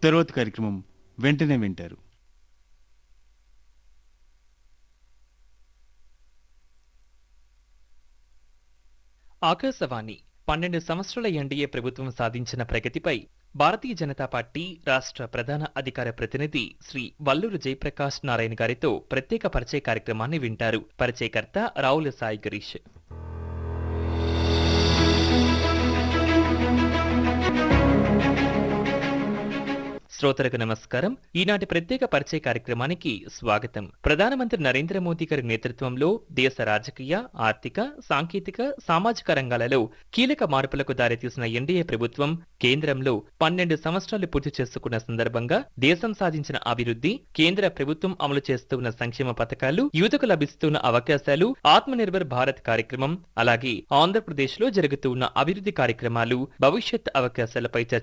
తర్వాత కార్యక్రమం వెంటనే వింటారు ఆకాశవాణి పన్నెండు సంవత్సరాల ఎన్డీఏ ప్రభుత్వం సాధించిన ప్రగతిపై భారతీయ జనతా పార్టీ రాష్ట్ర ప్రధాన అధికార ప్రతినిధి శ్రీ వల్లూరు జయప్రకాష్ నారాయణ గారితో ప్రత్యేక పరిచయ కార్యక్రమాన్ని వింటారు పరిచయకర్త రావుల సాయి గిరీష్ శ్రోతలకు నమస్కారం ఈనాటి ప్రత్యేక పరిచయ కార్యక్రమానికి స్వాగతం ప్రధానమంత్రి నరేంద్ర మోదీ గారి నేతృత్వంలో దేశ రాజకీయ ఆర్థిక సాంకేతిక సామాజిక రంగాలలో కీలక మార్పులకు దారితీసిన ఎన్డీఏ ప్రభుత్వం కేంద్రంలో పన్నెండు సంవత్సరాలు పూర్తి చేసుకున్న సందర్భంగా దేశం సాధించిన అభివృద్ధి కేంద్ర ప్రభుత్వం అమలు చేస్తున్న సంక్షేమ పథకాలు యువతకు లభిస్తున్న అవకాశాలు ఆత్మనిర్భర్ భారత్ కార్యక్రమం అలాగే ఆంధ్రప్రదేశ్ లో జరుగుతున్న అభివృద్ధి కార్యక్రమాలు భవిష్యత్ అవకాశాలపై చర్చ